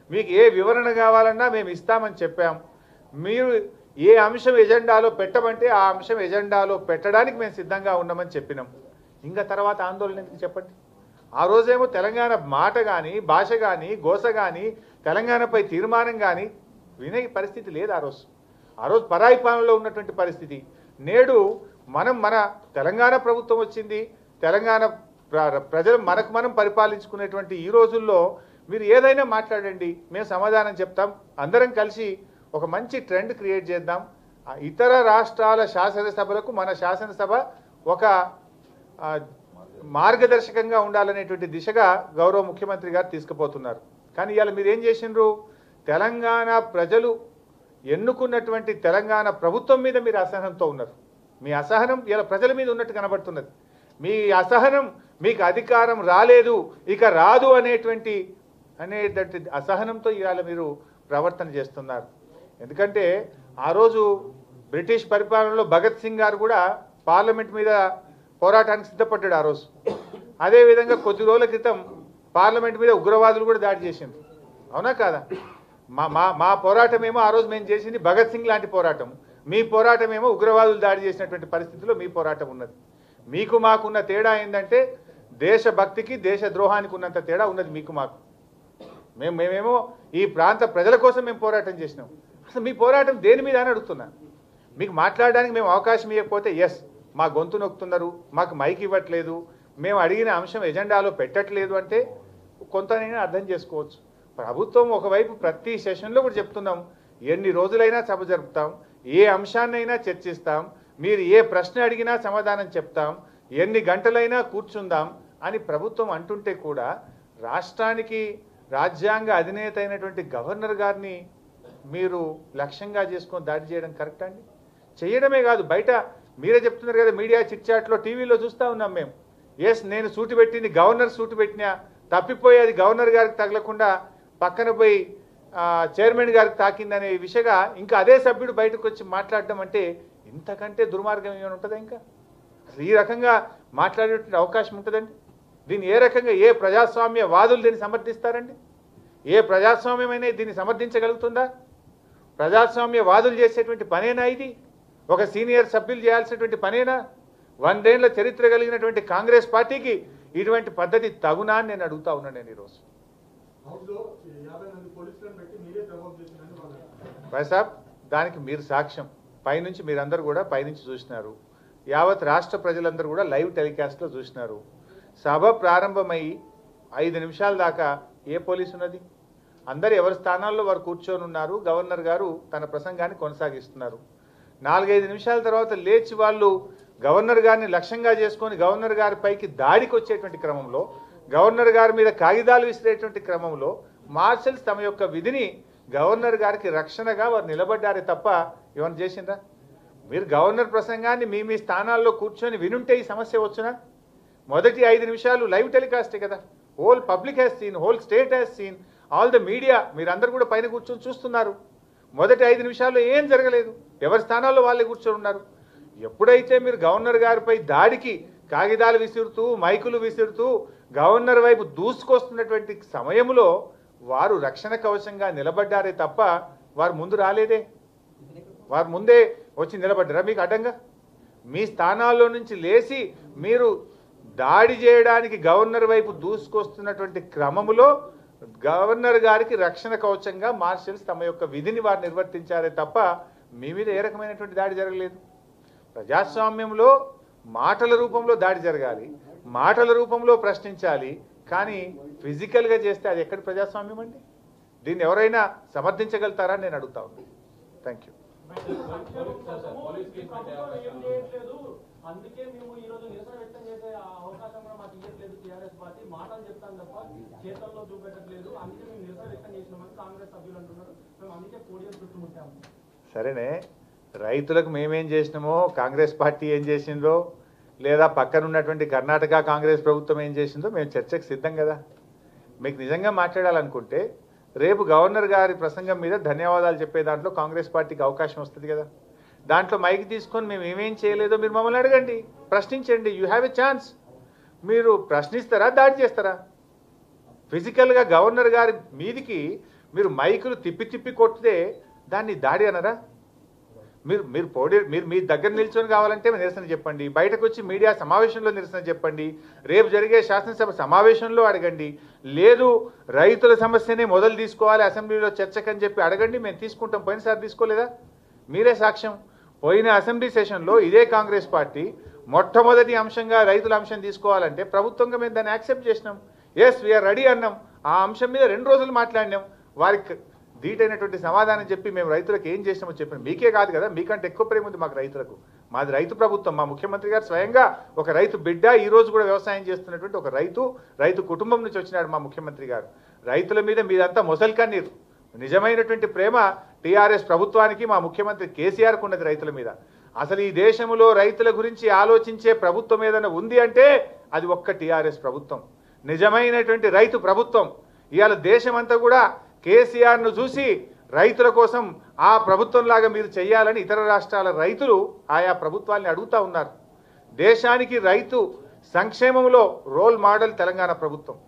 మీకు ఏ వివరణ కావాలన్నా మేము ఇస్తామని చెప్పాం మీరు ఏ అంశం ఎజెండాలో పెట్టమంటే ఆ అంశం ఎజెండాలో పెట్టడానికి మేము సిద్ధంగా ఉన్నామని చెప్పినాం ఇంకా తర్వాత ఆందోళన ఎందుకు చెప్పండి ఆ రోజేమో తెలంగాణ మాట కానీ భాష కానీ గోస కానీ తెలంగాణపై తీర్మానం కానీ వినే పరిస్థితి లేదు ఆ రోజు ఆ రోజు పరాయి పాలనలో ఉన్నటువంటి పరిస్థితి నేడు మనం మన తెలంగాణ ప్రభుత్వం వచ్చింది తెలంగాణ ప్ర- ప్రజలు మనకు మనం పరిపాలించుకునేటువంటి ఈ రోజుల్లో మీరు ఏదైనా మాట్లాడండి మేము సమాధానం చెప్తాం అందరం కలిసి ఒక మంచి ట్రెండ్ క్రియేట్ చేద్దాం ఆ ఇతర రాష్ట్రాల శాసనసభలకు మన శాసనసభ ఒక ఆ, మార్గదర్శకంగా ఉండాలనేటువంటి దిశగా గౌరవ ముఖ్యమంత్రి గారు తీసుకుపోతున్నారు కానీ ఇవాళ మీరు ఏం చేసిండ్రు తెలంగాణ ప్రజలు ఎన్నుకున్నటువంటి తెలంగాణ ప్రభుత్వం మీద మీరు అసహనంతో ఉన్నారు మీ అసహనం ఇలా ప్రజల మీద ఉన్నట్టు కనబడుతున్నది మీ అసహనం మీకు అధికారం రాలేదు ఇక రాదు అనేటువంటి అనేటువంటి అసహనంతో ఇవాళ మీరు ప్రవర్తన చేస్తున్నారు ఎందుకంటే ఆ రోజు బ్రిటిష్ పరిపాలనలో భగత్ సింగ్ గారు కూడా పార్లమెంట్ మీద పోరాటానికి సిద్ధపడ్డాడు ఆ రోజు అదేవిధంగా కొద్ది రోజుల క్రితం పార్లమెంట్ మీద ఉగ్రవాదులు కూడా దాడి చేసిండ్రు అవునా కాదా మా మా మా పోరాటం ఏమో ఆ రోజు మేము చేసింది భగత్ సింగ్ లాంటి పోరాటం మీ పోరాటం ఏమో ఉగ్రవాదులు దాడి చేసినటువంటి పరిస్థితిలో మీ పోరాటం ఉన్నది మీకు మాకున్న తేడా ఏంటంటే దేశభక్తికి దేశ ద్రోహానికి ఉన్నంత తేడా ఉన్నది మీకు మాకు మేము మేమేమో ఈ ప్రాంత ప్రజల కోసం మేము పోరాటం చేసినాం అసలు మీ పోరాటం దేని మీద అని అడుగుతున్నా మీకు మాట్లాడడానికి మేము అవకాశం ఇవ్వకపోతే ఎస్ మా గొంతు నొక్కుతున్నారు మాకు మైక్ ఇవ్వట్లేదు మేము అడిగిన అంశం ఎజెండాలో పెట్టట్లేదు అంటే కొంతనైనా అర్థం చేసుకోవచ్చు ప్రభుత్వం ఒకవైపు ప్రతి సెషన్లో కూడా చెప్తున్నాం ఎన్ని రోజులైనా సభ జరుపుతాం ఏ అంశాన్నైనా చర్చిస్తాం మీరు ఏ ప్రశ్న అడిగినా సమాధానం చెప్తాం ఎన్ని గంటలైనా కూర్చుందాం అని ప్రభుత్వం అంటుంటే కూడా రాష్ట్రానికి రాజ్యాంగ అధినేత అయినటువంటి గవర్నర్ గారిని మీరు లక్ష్యంగా చేసుకొని దాడి చేయడం కరెక్ట్ అండి చేయడమే కాదు బయట మీరే చెప్తున్నారు కదా మీడియా చిట్చాట్లో టీవీలో చూస్తూ ఉన్నాం మేము ఎస్ నేను సూటు పెట్టింది గవర్నర్ సూటు పెట్టినా తప్పిపోయి అది గవర్నర్ గారికి తగలకుండా పక్కన పోయి ఆ, చైర్మన్ గారికి తాకిందనే విషయంగా ఇంకా అదే సభ్యుడు బయటకు వచ్చి మాట్లాడడం అంటే ఇంతకంటే దుర్మార్గం ఏమైనా ఉంటుందా ఇంకా అసలు ఈ రకంగా మాట్లాడేటువంటి అవకాశం ఉంటుందండి దీన్ని ఏ రకంగా ఏ ప్రజాస్వామ్య వాదులు దీన్ని సమర్థిస్తారండి ఏ ప్రజాస్వామ్యమైనా దీన్ని సమర్థించగలుగుతుందా ప్రజాస్వామ్య వాదులు చేసేటువంటి పనేనా ఇది ఒక సీనియర్ సభ్యులు చేయాల్సినటువంటి పనేనా వందేళ్ల చరిత్ర కలిగినటువంటి కాంగ్రెస్ పార్టీకి ఇటువంటి పద్ధతి తగునా అని నేను అడుగుతా ఉన్నాను నేను ఈరోజు హౌస్ లో యాభై మంది పోలీసులను పెట్టి మీరే జవాబు చేసిందని వాళ్ళు అంటున్నారు. వైసాబ్ దానికి మీరు సాక్ష్యం పైనుంచి మీరందరూ కూడా పైనుంచి చూసినారు యావత్ రాష్ట్ర ప్రజలందరూ కూడా లైవ్ టెలికాస్ట్లో చూసినారు సభ ప్రారంభమై ఐదు నిమిషాల దాకా ఏ పోలీసు ఉన్నది అందరు ఎవరి స్థానాల్లో వారు కూర్చొని ఉన్నారు గవర్నర్ గారు తన ప్రసంగాన్ని కొనసాగిస్తున్నారు నాలుగైదు నిమిషాల తర్వాత లేచి వాళ్ళు గవర్నర్ గారిని లక్ష్యంగా చేసుకొని గవర్నర్ గారి పైకి దాడికి వచ్చేటువంటి క్రమంలో గవర్నర్ గారి మీద కాగితాలు విసిరేటువంటి క్రమంలో మార్షల్స్ తమ యొక్క విధిని గవర్నర్ గారికి రక్షణగా వారు నిలబడ్డారే తప్ప ఏమైనా చేసిందా మీరు గవర్నర్ ప్రసంగాన్ని మీ మీ స్థానాల్లో కూర్చొని వినుంటే ఈ సమస్య వచ్చునా మొదటి ఐదు నిమిషాలు లైవ్ టెలికాస్టే కదా whole public has seen whole state has seen all the media మీరందరూ కూడా పైన కూర్చొని చూస్తున్నారు మొదటి ఐదు నిమిషాల్లో ఏం జరగలేదు ఎవరి స్థానాల్లో వాళ్ళే కూర్చొని ఉన్నారు ఎప్పుడైతే మీరు గవర్నర్ గారిపై దాడికి కాగితాలు విసురుతూ మైకులు విసురుతూ గవర్నర్ వైపు దూసుకొస్తున్నటువంటి సమయంలో వారు రక్షణ కవచంగా నిలబడ్డారే తప్ప వారు ముందు రాలేదే వారు ముందే వచ్చి నిలబడ్డారా మీకు అడ్డంగా మీ స్థానాల్లో నుంచి లేచి మీరు దాడి చేయడానికి గవర్నర్ వైపు దూసుకొస్తున్నటువంటి క్రమములో గవర్నర్ గారికి రక్షణ కవచంగా మార్షల్స్ తమ యొక్క విధిని వారు నిర్వర్తించారే తప్ప మీ మీద ఏ రకమైనటువంటి దాడి జరగలేదు ప్రజాస్వామ్యంలో మాటల రూపంలో దాడి జరగాలి మాటల రూపంలో ప్రశ్నించాలి కానీ ఫిజికల్గా చేస్తే అది ఎక్కడి ప్రజాస్వామ్యం అండి దీన్ని ఎవరైనా సమర్థించగలుగుతారా అని నేను అడుగుతా ఉన్నాను థ్యాంక్ యూ ఏం చేయట్లేదు అందుకే మేము ఈ రోజు నిరసన వ్యక్తం చేసే ఆ అవకాశం కూడా మాకు ఇవ్వట్లేదు టీఆర్ఎస్ పార్టీ మాటలు చెప్తాం తప్ప చేతల్లో చూపెట్టట్లేదు అందుకే మేము నిరసన వ్యక్తం చేసినామని కాంగ్రెస్ సభ్యులు అంటున్నారు మేము అందుకే పోడియం చుట్టుముట్టాము సరేనే రైతులకు మేమేం చేసినామో కాంగ్రెస్ పార్టీ ఏం చేసిందో లేదా పక్కన ఉన్నటువంటి కర్ణాటక కాంగ్రెస్ ప్రభుత్వం ఏం చేసిందో మేము చర్చకు సిద్ధం కదా మీకు నిజంగా మాట్లాడాలనుకుంటే రేపు గవర్నర్ గారి ప్రసంగం మీద ధన్యవాదాలు చెప్పే దాంట్లో కాంగ్రెస్ పార్టీకి అవకాశం వస్తుంది కదా దాంట్లో మైక్ తీసుకొని మేము ఏమేం చేయలేదో మీరు మమ్మల్ని అడగండి ప్రశ్నించండి యూ హ్యావ్ ఎ ఛాన్స్ మీరు ప్రశ్నిస్తారా దాడి చేస్తారా ఫిజికల్గా గవర్నర్ గారి మీదికి మీరు మైకులు తిప్పి తిప్పి కొట్టితే దాన్ని దాడి అనరా మీరు మీరు పోటీ మీరు మీ దగ్గర నిల్చొని కావాలంటే మీరు నిరసన చెప్పండి బయటకు వచ్చి మీడియా సమావేశంలో నిరసన చెప్పండి రేపు జరిగే శాసనసభ సమావేశంలో అడగండి లేదు రైతుల సమస్యనే మొదలు తీసుకోవాలి అసెంబ్లీలో చర్చకని చెప్పి అడగండి మేము తీసుకుంటాం పోయినసారి తీసుకోలేదా మీరే సాక్ష్యం పోయిన అసెంబ్లీ సెషన్లో ఇదే కాంగ్రెస్ పార్టీ మొట్టమొదటి అంశంగా రైతుల అంశం తీసుకోవాలంటే ప్రభుత్వంగా మేము దాన్ని యాక్సెప్ట్ చేసినాం ఎస్ వీఆర్ రెడీ అన్నాం ఆ అంశం మీద రెండు రోజులు మాట్లాడినాం వారికి ధీటైనటువంటి సమాధానం చెప్పి మేము రైతులకు ఏం చేసినామో చెప్పిన మీకే కాదు కదా మీకంటే ఎక్కువ ప్రేమ ఉంది మాకు రైతులకు మాది రైతు ప్రభుత్వం మా ముఖ్యమంత్రి గారు స్వయంగా ఒక రైతు బిడ్డ ఈ రోజు కూడా వ్యవసాయం చేస్తున్నటువంటి ఒక రైతు రైతు కుటుంబం నుంచి వచ్చినాడు మా ముఖ్యమంత్రి గారు రైతుల మీద మీదంతా మొసలి కన్నీరు నిజమైనటువంటి ప్రేమ టీఆర్ఎస్ ప్రభుత్వానికి మా ముఖ్యమంత్రి కేసీఆర్కు ఉన్నది రైతుల మీద అసలు ఈ దేశంలో రైతుల గురించి ఆలోచించే ప్రభుత్వం ఏదైనా ఉంది అంటే అది ఒక్క టీఆర్ఎస్ ప్రభుత్వం నిజమైనటువంటి రైతు ప్రభుత్వం ఇవాళ దేశమంతా కూడా కేసీఆర్ను చూసి రైతుల కోసం ఆ ప్రభుత్వంలాగా మీరు చేయాలని ఇతర రాష్ట్రాల రైతులు ఆయా ప్రభుత్వాల్ని అడుగుతా ఉన్నారు దేశానికి రైతు సంక్షేమంలో రోల్ మోడల్ తెలంగాణ ప్రభుత్వం